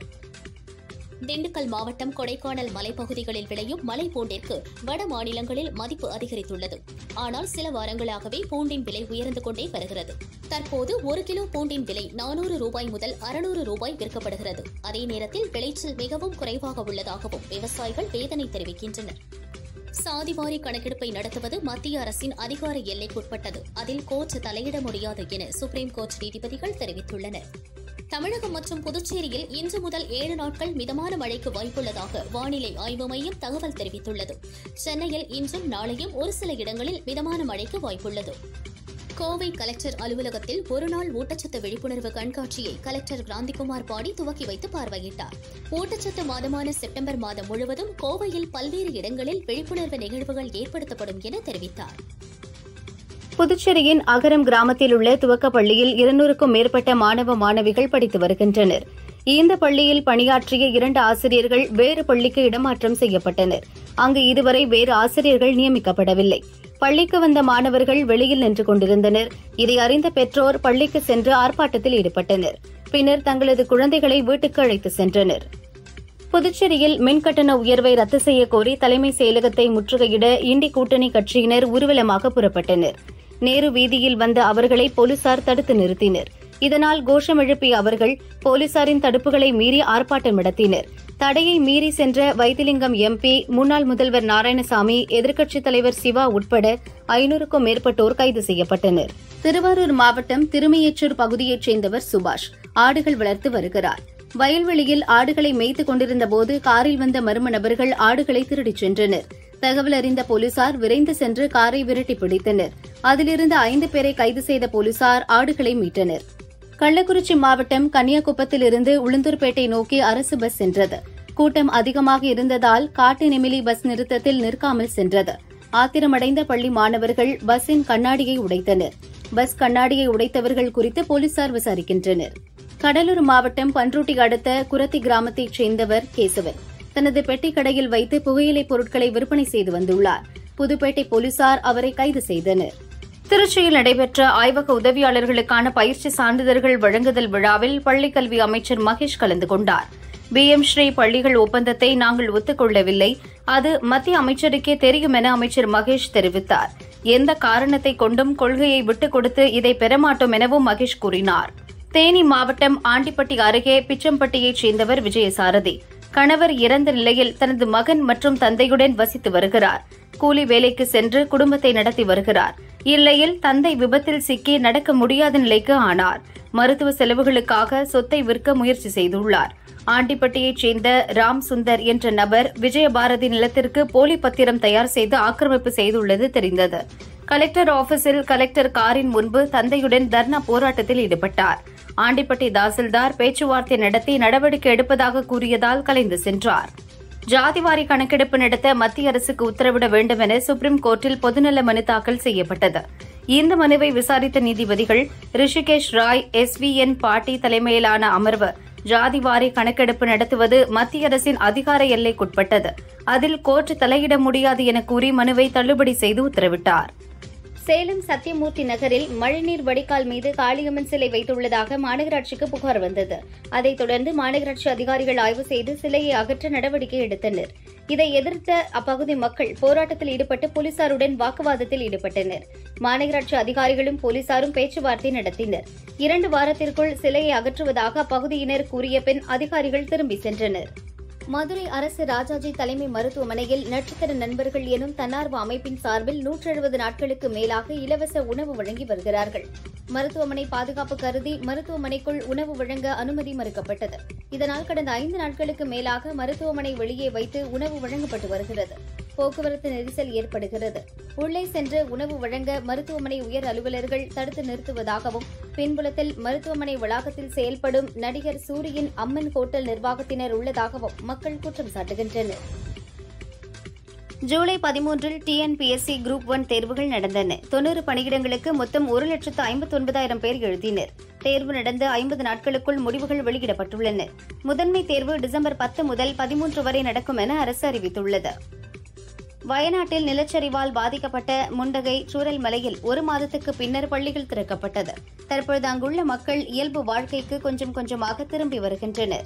Speaker 4: திண்டுக்கல் மாவட்டம் கொடைக்கானல் மலைப்பகுதிகளில் விளையும் மலை பூண்டிற்கு வட மாநிலங்களில் மதிப்பு அதிகரித்துள்ளது ஆனால் சில வாரங்களாகவே பூண்டின் விலை உயர்ந்து கொண்டே வருகிறது தற்போது ஒரு கிலோ பூண்டின் விலை நானூறு ரூபாய் முதல் அறுநூறு ரூபாய் விற்கப்படுகிறது அதே நேரத்தில் விளைச்சல் மிகவும் குறைவாக உள்ளதாகவும் விவசாயிகள் வேதனை தெரிவிக்கின்றனர் சாதிவாரி கணக்கெடுப்பை நடத்துவது மத்திய அரசின் அதிகார எல்லைக்குட்பட்டது அதில் கோர்ட் தலையிட முடியாது என சுப்ரீம் கோர்ட் நீதிபதிகள் தெரிவித்துள்ளனர் தமிழகம் மற்றும் புதுச்சேரியில் இன்று முதல் ஏழு நாட்கள் மிதமான மழைக்கு வாய்ப்புள்ளதாக வானிலை ஆய்வு மையம் தகவல் தெரிவித்துள்ளது சென்னையில் இன்றும் நாளையும் ஒரு சில இடங்களில் மிதமான மழைக்கு வாய்ப்புள்ளது கோவை கலெக்டர் அலுவலகத்தில் ஒருநாள் ஊட்டச்சத்து விழிப்புணர்வு கண்காட்சியை கலெக்டர் கிராந்திகுமார் பாடி துவக்கி வைத்து பார்வையிட்டார் ஊட்டச்சத்து மாதமான செப்டம்பர் மாதம் முழுவதும் கோவையில் பல்வேறு இடங்களில் விழிப்புணர்வு நிகழ்வுகள் ஏற்படுத்தப்படும் என தெரிவித்தார்
Speaker 6: புதுச்சேரியின் அகரம் கிராமத்தில் உள்ள துவக்கப் பள்ளியில் இருநூறுக்கும் மேற்பட்ட மாணவ மாணவிகள் படித்து வருகின்றனர் இந்த பள்ளியில் பணியாற்றிய இரண்டு ஆசிரியர்கள் வேறு பள்ளிக்கு இடமாற்றம் செய்யப்பட்டனர் அங்கு இதுவரை வேறு ஆசிரியர்கள் நியமிக்கப்படவில்லை பள்ளிக்கு வந்த மாணவர்கள் வெளியில் நின்று கொண்டிருந்தனர் இதை அறிந்த பெற்றோர் பள்ளிக்கு சென்று ஆர்ப்பாட்டத்தில் ஈடுபட்டனர் பின்னர் தங்களது குழந்தைகளை வீட்டுக்கு அழைத்து சென்றனர் புதுச்சேரியில் மின்கட்டண உயர்வை ரத்து செய்ய கோரி தலைமை செயலகத்தை முற்றுகையிட இண்டி கூட்டணி கட்சியினர் ஊர்வலமாக புறப்பட்டனர் நேரு வீதியில் வந்த அவர்களை போலீசார் தடுத்து நிறுத்தினர் இதனால் கோஷம் எழுப்பிய அவர்கள் போலீசாரின் தடுப்புகளை மீறி ஆர்ப்பாட்டம் நடத்தினர் தடையை மீறி சென்ற வைத்திலிங்கம் எம்பி முன்னாள் முதல்வர் நாராயணசாமி எதிர்க்கட்சித் தலைவர் சிவா உட்பட ஐநூறுக்கும் மேற்பட்டோர் கைது செய்யப்பட்டனர் திருவாரூர் மாவட்டம் திருமையச்சூர் பகுதியைச் சேர்ந்தவர் சுபாஷ் ஆடுகள் வளர்த்து வருகிறார் வயல்வெளியில் ஆடுகளை மேய்த்துக் கொண்டிருந்தபோது காரில் வந்த மர்ம நபர்கள் ஆடுகளை திருடிச் சென்றனர் தகவல் அறிந்த போலீசார் விரைந்து சென்று காரை விரட்டி பிடித்தனர் அதிலிருந்து ஐந்து பேரை கைது செய்த போலீசார் ஆடுகளை மீட்டனர் கள்ளக்குறிச்சி மாவட்டம் கன்னியாகுப்பத்திலிருந்து உளுந்தூர்பேட்டை நோக்கி அரசு பஸ் சென்றது கூட்டம் அதிகமாக இருந்ததால் காட்டு நெமிலி பஸ் நிறுத்தத்தில் நிற்காமல் சென்றது ஆத்திரமடைந்த பள்ளி மாணவர்கள் பஸ்ஸின் கண்ணாடியை உடைத்தனர் பஸ் கண்ணாடியை உடைத்தவர்கள் குறித்து போலீசார் விசாரிக்கின்றனர் கடலூர் மாவட்டம் பன்ருட்டி அடுத்த குரத்தி கிராமத்தைச் சேர்ந்தவர் கேசவன் தனது பெட்டி கடையில் வைத்து புகையிலைப் பொருட்களை விற்பனை செய்து வந்துள்ளார் புதுப்பேட்டை போலீசார் அவரை கைது செய்தனர் திருச்சியில் நடைபெற்ற ஆய்வக உதவியாளர்களுக்கான பயிற்சி சான்றிதழ்கள் வழங்குதல் விழாவில் பள்ளிக்கல்வி அமைச்சர் மகேஷ் கலந்து கொண்டார் பி எம் ஸ்ரீ பள்ளிகள் ஒப்பந்தத்தை நாங்கள் ஒத்துக்கொள்ளவில்லை அது மத்திய அமைச்சருக்கே தெரியும் என அமைச்சர் மகேஷ் தெரிவித்தார் எந்த காரணத்தை கொண்டும் கொள்கையை விட்டுக் கொடுத்து இதை பெறமாட்டோம் எனவும் மகேஷ் கூறினார் தேனி மாவட்டம் ஆண்டிப்பட்டி அருகே பிச்சம்பட்டியைச் சேர்ந்தவர் விஜயசாரதி கணவர் இறந்த நிலையில் தனது மகன் மற்றும் தந்தையுடன் வசித்து வருகிறார் கூலி வேலைக்கு சென்று குடும்பத்தை நடத்தி வருகிறார் இல்லையில் தந்தை விபத்தில் சிக்கி நடக்க முடியாத நிலைக்கு ஆனார் மருத்துவ செலவுகளுக்காக சொத்தை விற்க முயற்சி செய்துள்ளார் ஆண்டிப்பட்டியைச் சேர்ந்த ராம் சுந்தர் என்ற நபர் விஜயபாரதி நிலத்திற்கு போலி பத்திரம் தயார் செய்து ஆக்கிரமிப்பு செய்துள்ளது தெரிந்தது கலெக்டர் ஆபீஸில் கலெக்டர் காரின் முன்பு தந்தையுடன் தர்ணா போராட்டத்தில் ஈடுபட்டார் ஆண்டிப்பட்டி தாசில்தார் பேச்சுவார்த்தை நடத்தி நடவடிக்கை எடுப்பதாக கூறியதால் கலைந்து சென்றார் ஜாதிவாரி கணக்கெடுப்பு நடத்த மத்திய அரசுக்கு உத்தரவிட வேண்டும் என சுப்ரீம் கோர்ட்டில் பொதுநல மனு தாக்கல் செய்யப்பட்டது இந்த மனுவை விசாரித்த நீதிபதிகள் Hrishikesh Roy S V N Bhatti தலைமையிலான அமர்வு ஜாதிவாரி கணக்கெடுப்பு நடத்துவது மத்திய அரசின் அதிகார எல்லைக்குட்பட்டது அதில் கோர்ட் தலையிட முடியாது என கூறி மனுவை தள்ளுபடி செய்து உத்தரவிட்டார் சேலம் சத்தியமூர்த்தி நகரில் மழைநீர் வடிகால் மீது காளியம்மன் சிலை வைத்துள்ளதாக மாநகராட்சிக்கு புகார் வந்தது அதைத் தொடர்ந்து மாநகராட்சி அதிகாரிகள் ஆய்வு செய்து சிலையை அகற்ற நடவடிக்கை எடுத்தனர் இதை எதிர்த்த அப்பகுதி மக்கள் போராட்டத்தில் ஈடுபட்டு போலீசாருடன் வாக்குவாதத்தில் ஈடுபட்டனர் மாநகராட்சி அதிகாரிகளும் போலீசாரும் பேச்சுவார்த்தை நடத்தினர் இரண்டு வாரத்திற்குள் சிலையை அகற்றுவதாக அப்பகுதியினர் கூறிய பின் அதிகாரிகள் திரும்பி சென்றனர் மதுரை அரசு ராஜாஜி தலைமை மருத்துவமனையில் நட்சத்திர நண்பர்கள் எனும் தன்னார்வ அமைப்பின் சார்பில் நூற்றி எழுபது நாட்களுக்கு மேலாக இலவச உணவு வழங்கி வருகிறார்கள் மருத்துவமனை பாதுகாப்பு கருதி மருத்துவமனைக்குள் உணவு வழங்க அனுமதி மறுக்கப்பட்டது இதனால் கடந்த ஐந்து நாட்களுக்கு மேலாக மருத்துவமனை வெளியே வைத்து உணவு வழங்கப்பட்டு வருகிறது போக்குவரத்து நெரிசல் ஏற்படுகிறது உள்ளே சென்று உணவு வழங்க மருத்துவமனை உயர் அலுவலர்கள் தடுத்து நிறுத்துவதாகவும் பின்புலத்தில் மருத்துவமனை வளாகத்தில் செயல்படும் நடிகர் சூரியின் அம்மன் ஹோட்டல் நிர்வாகத்தினர் உள்ளதாகவும் மக்கள் குற்றம் சாட்டுகின்றனர் ஜூலை பதிமூன்றில் டிஎன்பிஎஸ்சி குரூப் ஒன் தேர்வுகள் நடந்தன தொன்னூறு பணியிடங்களுக்கு மொத்தம் ஒரு லட்சத்து ஐம்பத்தொன்பதாயிரம் பேர் எழுதினர் தேர்வு நடந்த ஐம்பது நாட்களுக்குள் முடிவுகள் வெளியிடப்பட்டுள்ளன முதன்மை தேர்வு டிசம்பர் பத்து முதல் பதிமூன்று வரை நடக்கும் என அரசு அறிவித்துள்ளது வயநாட்டில் நிலச்சரிவால் பாதிக்கப்பட்ட முண்டகை சூரல் மலையில் ஒரு மாதத்துக்கு பின்னர் பள்ளிகள் திறக்கப்பட்டது தற்பொழுது அங்குள்ள மக்கள் இயல்பு வாழ்க்கைக்கு கொஞ்சம் கொஞ்சமாக திரும்பி வருகின்றனர்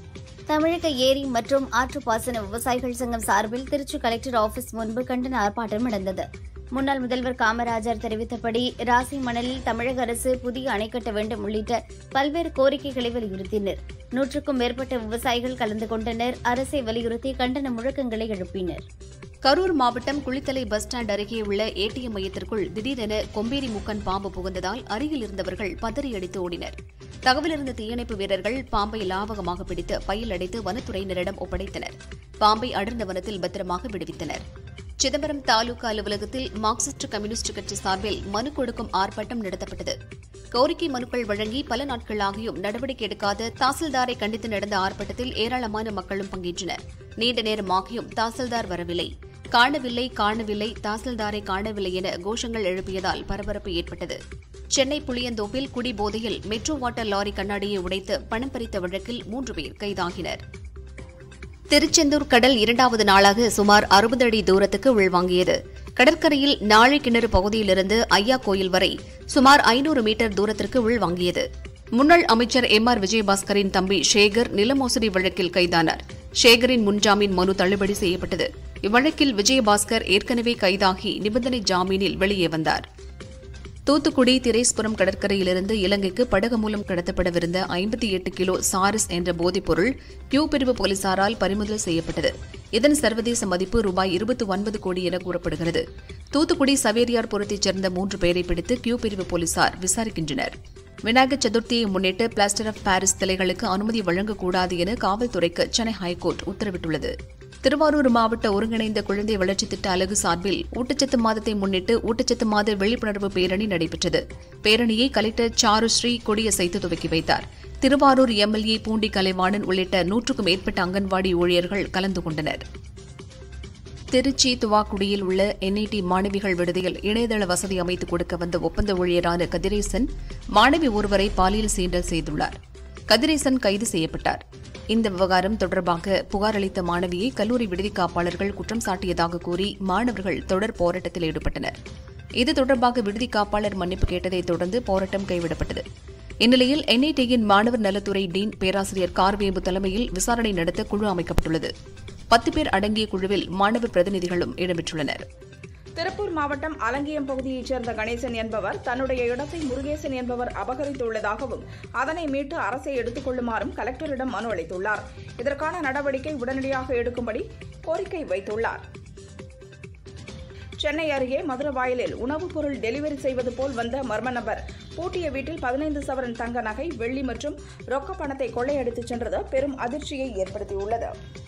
Speaker 6: தமிழக ஏரி மற்றும் ஆற்றுப்பாசன விவசாயிகள் சங்கம் சார்பில் திருச்சி கலெக்டர் ஆபீஸ் முன்பு கண்டன ஆர்ப்பாட்டம் நடந்தது முன்னாள் முதல்வர் காமராஜர் தெரிவித்தபடி ராசி மணலில் தமிழக அரசு புதிய அணை கட்ட வேண்டும் உள்ளிட்ட பல்வேறு கோரிக்கைகளை வலியுறுத்தினர் நூற்றுக்கும் மேற்பட்ட விவசாயிகள் கலந்து கொண்டனர் அரசை வலியுறுத்தி கண்டன முழக்கங்களை எழுப்பினர்
Speaker 5: கரூர் மாவட்டம் குளித்தலை பஸ் ஸ்டாண்ட் அருகே உள்ள ஏடிஎம் மையத்திற்குள் திடீரென கொம்பேரி மூக்கன் பாம்பு புகுந்ததால் அருகில் இருந்தவர்கள் பதறியடித்து ஓடினர் தகவலிருந்த தீயணைப்பு வீரர்கள் பாம்பை லாவகமாக பிடித்து பையில் அடைத்து வனத்துறையினரிடம் ஒப்படைத்தனர் பாம்பை அடர்ந்த வனத்தில் பத்திரமாக விடுவித்தனர் சிதம்பரம் தாலுகா அலுவலகத்தில் மார்க்சிஸ்ட் கம்யூனிஸ்ட் கட்சி சார்பில் மனு கொடுக்கும் ஆர்ப்பாட்டம் நடத்தப்பட்டது கோரிக்கை மனுக்கள் வழங்கி பல நாட்களாகியும் நடவடிக்கை எடுக்காத தாசில்தாரை கண்டித்து நடந்த ஆர்ப்பாட்டத்தில் ஏராளமான மக்களும் பங்கேற்றனர் நீண்ட நேரமாகியும் தாசில்தார் வரவில்லை காணவில்லை காணவில்லை தாசில்தாரை காணவில்லை என கோஷங்கள் எழுப்பியதால் பரபரப்பு ஏற்பட்டது சென்னை புளியந்தோப்பில் குடிபோதையில் மெட்ரோ வாட்டர் லாரி கண்ணாடியை உடைத்து பணம் பறித்த வழக்கில் மூன்று பேர் கைதாகினர் திருச்செந்தூர் கடல் இரண்டாவது நாளாக சுமார் அறுபது அடி தூரத்துக்கு உள்வாங்கியது கடற்கரையில் நாழி கிணறு பகுதியிலிருந்து ஐயா கோயில் வரை சுமார் ஐநூறு மீட்டர் தூரத்திற்கு உள்வாங்கியது முன்னாள் அமைச்சர் எம் ஆர் விஜயபாஸ்கரின் தம்பி சேகர் நில மோசடி வழக்கில் கைதானார் சேகரின் முன்ஜாமீன் மனு தள்ளுபடி செய்யப்பட்டது இவ்வழக்கில் விஜயபாஸ்கர் ஏற்கனவே கைதாகி நிபந்தனை ஜாமீனில் வெளியே வந்தார் தூத்துக்குடி திரேஸ்புரம் கடற்கரையிலிருந்து இலங்கைக்கு படகு மூலம் கடத்தப்படவிருந்த ஐம்பத்தி எட்டு கிலோ சாரிஸ் என்ற போதைப்பொருள் கியூ பிரிவு போலீசாரால் பறிமுதல் செய்யப்பட்டது இதன் சர்வதேச மதிப்பு ரூபாய் இருபத்தி ஒன்பது கோடி என கூறப்படுகிறது தூத்துக்குடி சவேரியார்புரத்தைச் சேர்ந்த மூன்று பேரை பிடித்து கியூ பிரிவு போலீசார் விசாரிக்கின்றனர் விநாயகர் சதுர்த்தியை முன்னிட்டு பிளாஸ்டர் ஆஃப் பாரிஸ் சிலைகளுக்கு அனுமதி வழங்கக்கூடாது என காவல்துறைக்கு சென்னை ஹைகோர்ட் உத்தரவிட்டுள்ளது திருவாரூர் மாவட்ட ஒருங்கிணைந்த குழந்தை வளர்ச்சி திட்ட அலகு சார்பில் ஊட்டச்சத்து மாதத்தை முன்னிட்டு ஊட்டச்சத்து மாத விழிப்புணர்வு பேரணி நடைபெற்றது பேரணியை கலெக்டர் சாருஸ்ரீ கொடியசைத்து துவக்கி வைத்தார் திருவாரூர் எம்எல்ஏ பூண்டி கலைவாணன் உள்ளிட்ட நூற்றுக்கும் மேற்பட்ட அங்கன்வாடி ஊழியர்கள் கலந்து கொண்டனர் திருச்சி துவாக்குடியில் உள்ள என்ஐடி மாணவிகள் விடுதியில் இணையதள வசதி அமைத்துக் கொடுக்க வந்த ஒப்பந்த ஊழியரான கதிரேசன் மாணவி ஒருவரை பாலியல் சீண்டல் செய்துள்ளார் கதிரேசன் கைது செய்யப்பட்டார் இந்த விவகாரம் தொடர்பாக புகார் அளித்த மாணவியை கல்லூரி விடுதி காப்பாளர்கள் குற்றம் சாட்டியதாக கூறி மாணவர்கள் தொடர் போராட்டத்தில் ஈடுபட்டனர் இது தொடர்பாக விடுதி காப்பாளர் மன்னிப்பு கேட்டதைத் தொடர்ந்து போராட்டம் கைவிடப்பட்டது இந்நிலையில் என்ஐடியின் மாணவர் நலத்துறை டீன் பேராசிரியர் கார்வேம்பு தலைமையில் விசாரணை நடத்த குழு அமைக்கப்பட்டுள்ளது பத்து பேர் அடங்கிய குழுவில் மாணவர் பிரதிநிதிகளும் இடம்பெற்றுள்ளனர்
Speaker 2: திருப்பூர் மாவட்டம் அலங்கியம் பகுதியைச் சேர்ந்த கணேசன் என்பவர் தன்னுடைய இடத்தை முருகேசன் என்பவர் அபகரித்துள்ளதாகவும் அதனை மீட்டு அரசை எடுத்துக் கொள்ளுமாறும் கலெக்டரிடம் மனு அளித்துள்ளார் இதற்கான நடவடிக்கை உடனடியாக எடுக்கும்படி கோரிக்கை வைத்துள்ளார் சென்னை அருகே மதுரவாயலில் உணவுப் பொருள் டெலிவரி செய்வது போல் வந்த மர்ம நபர் பூட்டிய வீட்டில் பதினைந்து சவரன் தங்க நகை வெள்ளி மற்றும் ரொக்க பணத்தை கொள்ளையடித்துச் சென்றது பெரும் அதிர்ச்சியை ஏற்படுத்தியுள்ளது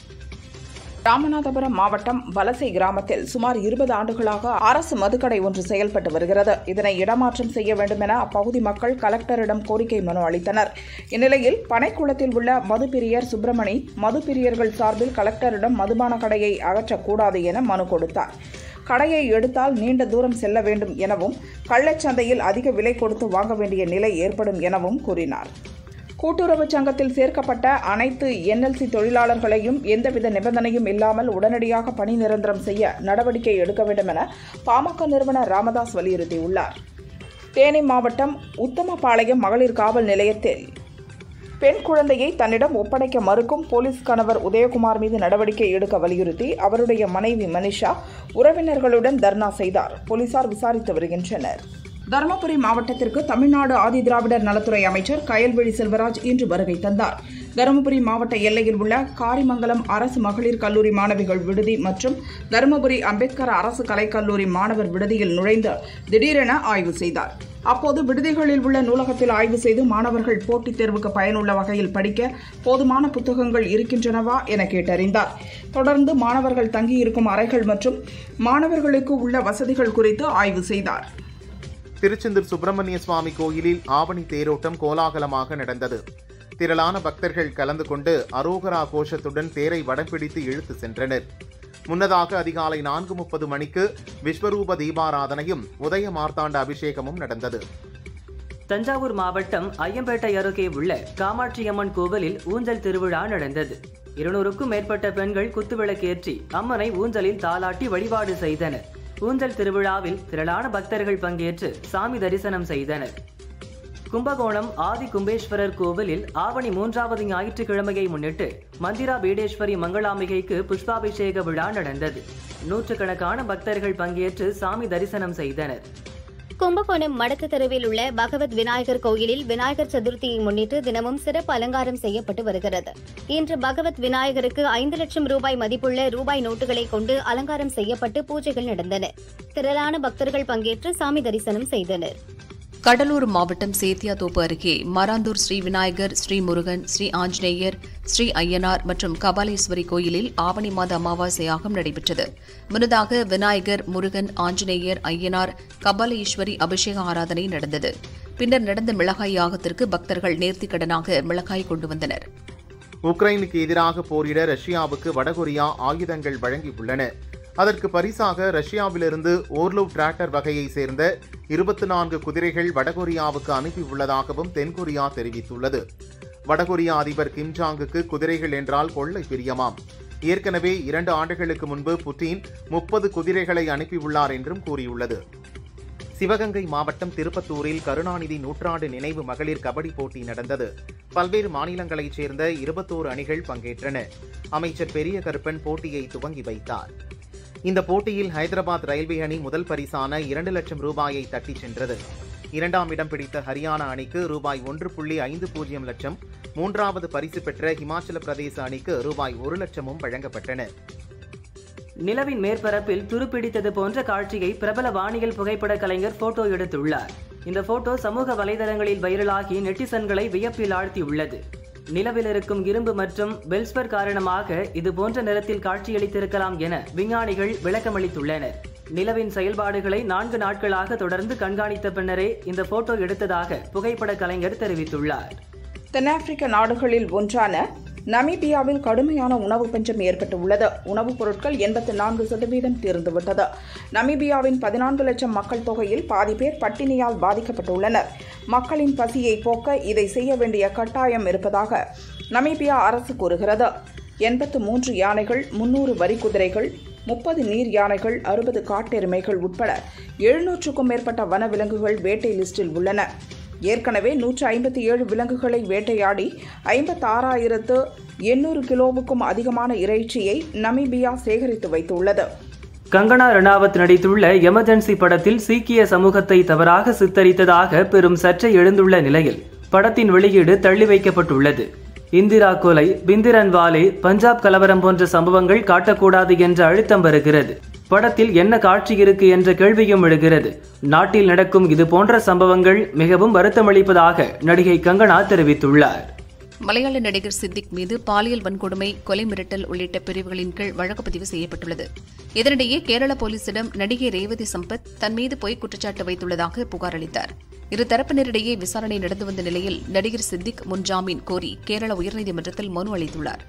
Speaker 2: ராமநாதபுரம் மாவட்டம் வலசை கிராமத்தில் சுமார் இருபது ஆண்டுகளாக அரசு மதுக்கடை ஒன்று செயல்பட்டு வருகிறது இதனை இடமாற்றம் செய்ய வேண்டும் என அப்பகுதி மக்கள் கலெக்டரிடம் கோரிக்கை மனு அளித்தனர் இந்நிலையில் பனைக்குளத்தில் உள்ள மதுப்பிரியர் சுப்பிரமணி மதுப்பிரியர்கள் சார்பில் கலெக்டரிடம் மதுபான கடையை அகற்றக்கூடாது என மனு கொடுத்தார் கடையை எடுத்தால் நீண்ட தூரம் செல்ல வேண்டும் எனவும் கள்ளச்சந்தையில் அதிக விலை கொடுத்து வாங்க வேண்டிய நிலை ஏற்படும் எனவும் கூறினார் கூட்டுறவு சங்கத்தில் சேர்க்கப்பட்ட அனைத்து என்எல்சி தொழிலாளர்களையும் எந்தவித நிபந்தனையும் இல்லாமல் உடனடியாக பணி நிரந்தரம் செய்ய நடவடிக்கை எடுக்க வேண்டும் என பாமக நிறுவனர் ராமதாஸ் வலியுறுத்தியுள்ளார் தேனி மாவட்டம் உத்தமபாளையம் மகளிர் காவல் நிலையத்தில் பெண் குழந்தையை தன்னிடம் ஒப்படைக்க மறுக்கும் போலீஸ் கணவர் உதயகுமார் மீது நடவடிக்கை எடுக்க வலியுறுத்தி அவருடைய மனைவி மனிஷா உறவினர்களுடன் தர்ணா செய்தார் போலீசார் விசாரித்து வருகின்றனர் தருமபுரி மாவட்டத்திற்கு தமிழ்நாடு ஆதிதிராவிடர் நலத்துறை அமைச்சர் கயல்விழி செல்வராஜ் இன்று வருகை தந்தார் தருமபுரி மாவட்ட எல்லையில் உள்ள காரிமங்கலம் அரசு மகளிர் கல்லூரி மாணவிகள் விடுதி மற்றும் தருமபுரி அம்பேத்கர் அரசு கலைக்கல்லூரி மாணவர் விடுதியில் நுழைந்து திடீரென ஆய்வு செய்தார் அப்போது விடுதிகளில் உள்ள நூலகத்தில் ஆய்வு செய்து மாணவர்கள் போட்டித் தேர்வுக்கு பயனுள்ள வகையில் படிக்க போதுமான புத்தகங்கள் இருக்கின்றனவா என கேட்டறிந்தார் தொடர்ந்து மாணவர்கள் தங்கியிருக்கும் அறைகள் மற்றும் மாணவர்களுக்கு உள்ள வசதிகள் குறித்து ஆய்வு செய்தார்
Speaker 1: திருச்செந்தூர் சுப்பிரமணிய சுவாமி கோயிலில் ஆவணி தேரோட்டம் கோலாகலமாக நடந்தது திரளான பக்தர்கள் கலந்து கொண்டு அரோகரா கோஷத்துடன் தேரை வடம் பிடித்து இழுத்து சென்றனர் முன்னதாக அதிகாலை நான்கு முப்பது மணிக்கு விஸ்வரூப தீபாராதனையும் உதய மார்த்தாண்ட அபிஷேகமும் நடந்தது
Speaker 3: தஞ்சாவூர் மாவட்டம் ஐயம்பேட்டை அருகே உள்ள காமாட்சியம்மன் கோவிலில் ஊஞ்சல் திருவிழா நடந்தது இருநூறுக்கும் மேற்பட்ட பெண்கள் குத்துவிளக்கேற்றி அம்மனை ஊஞ்சலில் தாளாட்டி வழிபாடு செய்தனர் ஊஞ்சல் திருவிழாவில் திரளான பக்தர்கள் பங்கேற்று சாமி தரிசனம் செய்தனர் கும்பகோணம் ஆதி கும்பேஸ்வரர் கோவிலில் ஆவணி மூன்றாவது ஞாயிற்றுக்கிழமையை முன்னிட்டு மந்திரா பீடேஸ்வரி மங்களாம்பிகைக்கு புஷ்பாபிஷேக விழா நடந்தது நூற்றுக்கணக்கான பக்தர்கள் பங்கேற்று சாமி தரிசனம் செய்தனர்
Speaker 6: கும்பகோணம் மடக்கு தெருவில் உள்ள பகவத் விநாயகர் கோயிலில் விநாயகர் சதுர்த்தியை முன்னிட்டு தினமும் சிறப்பு அலங்காரம் செய்யப்பட்டு வருகிறது இன்று பகவத் விநாயகருக்கு ஐந்து லட்சம் ரூபாய் மதிப்புள்ள ரூபாய் நோட்டுகளை கொண்டு அலங்காரம் செய்யப்பட்டு பூஜைகள் நடந்தன திரளான பக்தர்கள் பங்கேற்று சாமி தரிசனம் செய்தனர்
Speaker 5: கடலூர் மாவட்டம் சேத்தியாத்தோப்பு அருகே மராந்தூர் ஸ்ரீ விநாயகர் ஸ்ரீ முருகன் ஸ்ரீ ஆஞ்சநேயர் ஸ்ரீ ஐயனார் மற்றும் கபாலீஸ்வரி கோயிலில் ஆவணி மாத அமாவாசை யாகம் நடைபெற்றது முன்னதாக விநாயகர் முருகன் ஆஞ்சநேயர் ஐயனார் கபாலீஸ்வரி அபிஷேக ஆராதனை நடந்தது பின்னர் நடந்த மிளகாய் யாகத்திற்கு பக்தர்கள் நேர்த்திக்கடனாக மிளகாய் கொண்டு வந்தனர்
Speaker 1: உக்ரைனுக்கு எதிராக போரிட ரஷ்யாவுக்கு வடகொரியா ஆயுதங்கள் வழங்கியுள்ளன அதற்கு பரிசாக ரஷ்யாவிலிருந்து ஓர்லோவ் டிராக்டர் வகையை சேர்ந்த இருபத்தி நான்கு குதிரைகள் வடகொரியாவுக்கு அனுப்பியுள்ளதாகவும் தென்கொரியா தெரிவித்துள்ளது வடகொரியா அதிபர் கிம் ஜாங்குக்கு குதிரைகள் என்றால் கொள்ளை பிரியமாம் ஏற்கனவே இரண்டு ஆண்டுகளுக்கு முன்பு புட்டின் முப்பது குதிரைகளை அனுப்பியுள்ளார் என்றும் கூறியுள்ளது சிவகங்கை மாவட்டம் திருப்பத்தூரில் கருணாநிதி நூற்றாண்டு நினைவு மகளிர் கபடி போட்டி நடந்தது பல்வேறு மாநிலங்களைச் சேர்ந்த இருபத்தோரு அணிகள் பங்கேற்றன அமைச்சர் பெரிய கருப்பன் போட்டியை துவங்கி வைத்தார் இந்த போட்டியில் ஹைதராபாத் ரயில்வே அணி முதல் பரிசான இரண்டு லட்சம் ரூபாயை தட்டிச் சென்றது இரண்டாம் இடம் பிடித்த ஹரியானா அணிக்கு ரூபாய் ஒன்று புள்ளி ஐந்து பூஜ்ஜியம் லட்சம் மூன்றாவது பரிசு பெற்ற இமாச்சல பிரதேச அணிக்கு ரூபாய் ஒரு லட்சமும் வழங்கப்பட்டன
Speaker 3: நிலவின் மேற்பரப்பில் துருப்பிடித்தது போன்ற காட்சியை பிரபல வானியல் புகைப்பட கலைஞர் போட்டோ எடுத்துள்ளார் இந்த போட்டோ சமூக வலைதளங்களில் வைரலாகி நெட்டிசன்களை வியப்பில் ஆழ்த்தியுள்ளது நிலவில் இருக்கும் இரும்பு மற்றும் பெல்ஸ்பர் காரணமாக இது போன்ற நிறத்தில் காட்சியளித்திருக்கலாம் என விஞ்ஞானிகள் விளக்கமளித்துள்ளனர் நிலவின் செயல்பாடுகளை நான்கு நாட்களாக தொடர்ந்து கண்காணித்த பின்னரே இந்த போட்டோ எடுத்ததாக புகைப்பட கலைஞர் தெரிவித்துள்ளார்
Speaker 2: தென்னாப்பிரிக்க நாடுகளில் ஒன்றான நமீபியாவில் கடுமையான உணவு பஞ்சம் ஏற்பட்டுள்ளது உணவுப் பொருட்கள் எண்பத்தி நான்கு சதவீதம் தீர்ந்துவிட்டது நமீபியாவின் பதினான்கு லட்சம் மக்கள் தொகையில் பாதி பேர் பட்டினியால் பாதிக்கப்பட்டுள்ளனர் மக்களின் பசியை போக்க இதை செய்ய வேண்டிய கட்டாயம் இருப்பதாக நமீபியா அரசு கூறுகிறது எண்பத்து மூன்று யானைகள் முன்னூறு வரிக்குதிரைகள் முப்பது நீர் யானைகள் அறுபது காட்டெருமைகள் உட்பட எழுநூற்றுக்கும் மேற்பட்ட வனவிலங்குகள் வேட்டை லிஸ்டில் உள்ளன ஏற்கனவே நூற்று ஐம்பத்தி ஏழு விலங்குகளை வேட்டையாடி ஐம்பத்தாறாயிரத்து எண்ணூறு கிலோவுக்கும் அதிகமான இறைச்சியை நமீபியா சேகரித்து வைத்துள்ளது
Speaker 3: கங்கனா ரணாவத் நடித்துள்ள எமர்ஜென்சி படத்தில் சீக்கிய சமூகத்தை தவறாக சித்தரித்ததாக பெரும் சர்ச்சை எழுந்துள்ள நிலையில் படத்தின் வெளியீடு தள்ளி வைக்கப்பட்டுள்ளது இந்திரா கொலை பிந்திரன் வாலே பஞ்சாப் கலவரம் போன்ற சம்பவங்கள் காட்டக்கூடாது என்ற அழுத்தம் வருகிறது படத்தில் என்ன காட்சி இருக்கு என்ற கேள்வியும் எழுகிறது நாட்டில் நடக்கும் இது போன்ற சம்பவங்கள் மிகவும் வருத்தமளிப்பதாக நடிகை கங்கனா தெரிவித்துள்ளார்
Speaker 5: மலையாள நடிகர் சித்திக் மீது பாலியல் வன்கொடுமை கொலை மிரட்டல் உள்ளிட்ட பிரிவுகளின் கீழ் வழக்கு பதிவு செய்யப்பட்டுள்ளது இதனிடையே கேரள போலீசிடம் நடிகை ரேவதி சம்பத் தன் மீது பொய் குற்றச்சாட்டு வைத்துள்ளதாக புகார் அளித்தார் இருதரப்பினரிடையே விசாரணை நடந்து வந்த நிலையில் நடிகர் சித்திக் முன்ஜாமீன் கோரி கேரள உயர்நீதிமன்றத்தில் மனு அளித்துள்ளார்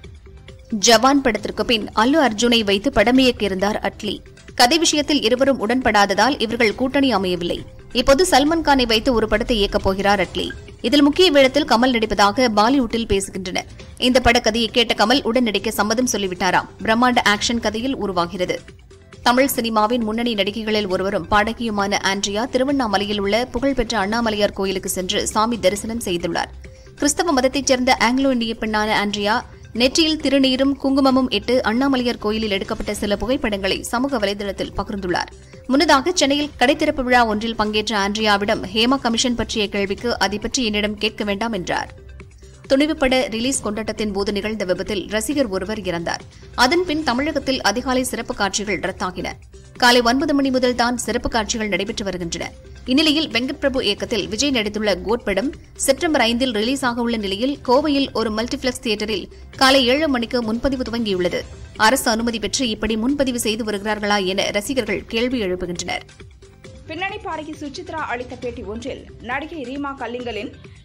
Speaker 5: ஜவான் படத்திற்கு பின் அல்லு அர்ஜுனை வைத்து படமியக்கியிருந்தார் அட்லி கதை விஷயத்தில் இருவரும் உடன்படாததால் இவர்கள் கூட்டணி அமையவில்லை இப்போது சல்மான் கானை வைத்து ஒரு படத்தை இயக்கப் போகிறார் அட்லி இதில் முக்கிய வேடத்தில் கமல் நடிப்பதாக பாலிவுட்டில் பேசுகின்றனர் இந்த படக்கதையை கேட்ட கமல் உடன் நடிக்க சம்மதம் சொல்லிவிட்டாராம் பிரம்மாண்ட ஆக்ஷன் கதையில் உருவாகிறது தமிழ் சினிமாவின் முன்னணி நடிகைகளில் ஒருவரும் பாடகியுமான ஆண்ட்ரியா திருவண்ணாமலையில் உள்ள புகழ்பெற்ற அண்ணாமலையார் கோயிலுக்கு சென்று சாமி தரிசனம் செய்துள்ளார் கிறிஸ்தவ மதத்தைச் சேர்ந்த ஆங்கிலோ இந்திய பெண்ணான ஆண்ட்ரியா நெற்றியில் திருநீரும் குங்குமமும் இட்டு அண்ணாமலையார் கோயிலில் எடுக்கப்பட்ட சில புகைப்படங்களை சமூக வலைதளத்தில் பகிர்ந்துள்ளார் முன்னதாக சென்னையில் கடைத்திறப்பு விழா ஒன்றில் பங்கேற்ற ஆண்ட்ரியாவிடம் ஹேமா கமிஷன் பற்றிய கேள்விக்கு அதை பற்றி என்னிடம் கேட்க வேண்டாம் என்றார் துணிவு பட ரிலீஸ் கொண்டாட்டத்தின் போது நிகழ்ந்த விபத்தில் ரசிகர் ஒருவர் இறந்தார் அதன்பின் தமிழகத்தில் அதிகாலை சிறப்பு காட்சிகள் ரத்தாகின காலை ஒன்பது மணி முதல் தான் சிறப்பு காட்சிகள் நடைபெற்று வருகின்றன இந்நிலையில் வெங்கட் பிரபு இயக்கத்தில் விஜய் நடித்துள்ள கோட் படம் செப்டம்பர் ஐந்தில் ரிலீஸ் ஆக உள்ள நிலையில் கோவையில் ஒரு மல்டிபிளெக்ஸ் தியேட்டரில் காலை ஏழு மணிக்கு முன்பதிவு துவங்கியுள்ளது அரசு அனுமதி பெற்று இப்படி முன்பதிவு செய்து வருகிறார்களா என ரசிகர்கள் கேள்வி எழுப்புகின்றனர்
Speaker 2: பின்னணி பாடகி சுசித்ரா அளித்த பேட்டி ஒன்றில் நடிகை ரீமா கல்லிங்கலின்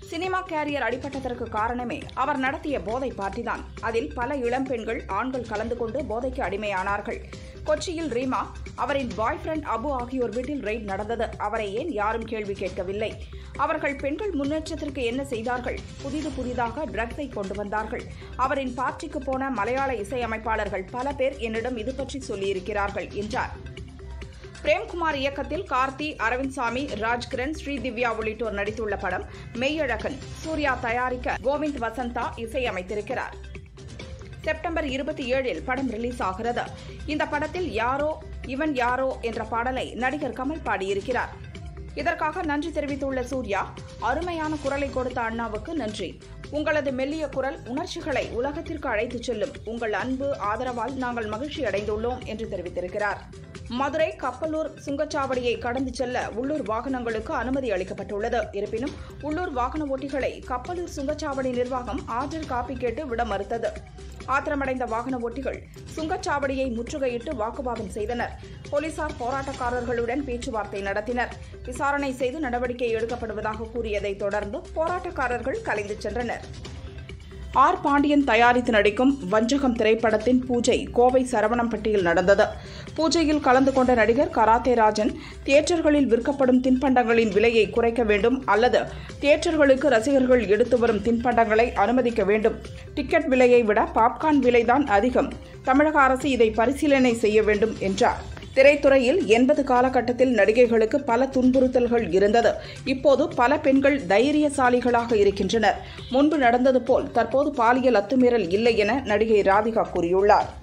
Speaker 2: சினிமா கேரியர் அடிபட்டதற்கு காரணமே அவர் நடத்திய போதை பார்ட்டிதான் அதில் பல இளம் பெண்கள் ஆண்கள் கலந்து கொண்டு போதைக்கு அடிமையானார்கள் கொச்சியில் ரீமா அவரின் பாய் ஃப்ரெண்ட் அபு ஆகியோர் வீட்டில் ரெய்ட் நடந்தது அவரை ஏன் யாரும் கேள்வி கேட்கவில்லை அவர்கள் பெண்கள் முன்னேற்றத்திற்கு என்ன செய்தார்கள் புதிது புதிதாக ட்ரக்ஸை கொண்டு வந்தார்கள் அவரின் பார்ட்டிக்கு போன மலையாள இசையமைப்பாளர்கள் பல பேர் என்னிடம் இது பற்றி சொல்லியிருக்கிறார்கள் என்றார் பிரேம்குமார் இயக்கத்தில் கார்த்தி அரவிந்த் சாமி ராஜ்கிரண் ஸ்ரீதிவ்யா உள்ளிட்டோர் நடித்துள்ள படம் மெய்யழகன் சூர்யா தயாரிக்க கோவிந்த் வசந்தா இசையமைத்திருக்கிறார் செப்டம்பர் இருபத்தி ஏழில் படம் ரிலீஸ் ஆகிறது இந்த படத்தில் யாரோ இவன் யாரோ என்ற பாடலை நடிகர் கமல் பாடியிருக்கிறார் இதற்காக நன்றி தெரிவித்துள்ள சூர்யா அருமையான குரலை கொடுத்த அண்ணாவுக்கு நன்றி உங்களது மெல்லிய குரல் உணர்ச்சிகளை உலகத்திற்கு அழைத்துச் செல்லும் உங்கள் அன்பு ஆதரவால் நாங்கள் மகிழ்ச்சி அடைந்துள்ளோம் என்று தெரிவித்திருக்கிறார் மதுரை கப்பலூர் சுங்கச்சாவடியை கடந்து செல்ல உள்ளூர் வாகனங்களுக்கு அனுமதி அளிக்கப்பட்டுள்ளது இருப்பினும் உள்ளூர் வாகன ஓட்டிகளை கப்பலூர் சுங்கச்சாவடி நிர்வாகம் ஆர்டர் காப்பி கேட்டு விட மறுத்தது ஆத்திரமடைந்த வாகன ஓட்டிகள் சுங்கச்சாவடியை முற்றுகையிட்டு வாக்குவாதம் செய்தனர் போலீசார் போராட்டக்காரர்களுடன் பேச்சுவார்த்தை நடத்தினர் விசாரணை செய்து நடவடிக்கை எடுக்கப்படுவதாக கூறியதைத் தொடர்ந்து போராட்டக்காரர்கள் கலைந்து சென்றனர் ஆர் பாண்டியன் தயாரித்து நடிக்கும் வஞ்சகம் திரைப்படத்தின் பூஜை கோவை சரவணம்பட்டியில் நடந்தது பூஜையில் கலந்து கொண்ட நடிகர் கராத்தே ராஜன் தியேட்டர்களில் விற்கப்படும் தின்பண்டங்களின் விலையை குறைக்க வேண்டும் அல்லது தியேட்டர்களுக்கு ரசிகர்கள் எடுத்து வரும் தின்பண்டங்களை அனுமதிக்க வேண்டும் டிக்கெட் விலையை விட பாப்கார்ன் விலைதான் அதிகம் தமிழக அரசு இதை பரிசீலனை செய்ய வேண்டும் என்றார் திரைத்துறையில் எண்பது காலகட்டத்தில் நடிகைகளுக்கு பல துன்புறுத்தல்கள் இருந்தது இப்போது பல பெண்கள் தைரியசாலிகளாக இருக்கின்றனர் முன்பு நடந்தது போல் தற்போது பாலியல் அத்துமீறல் இல்லை என நடிகை ராதிகா கூறியுள்ளார்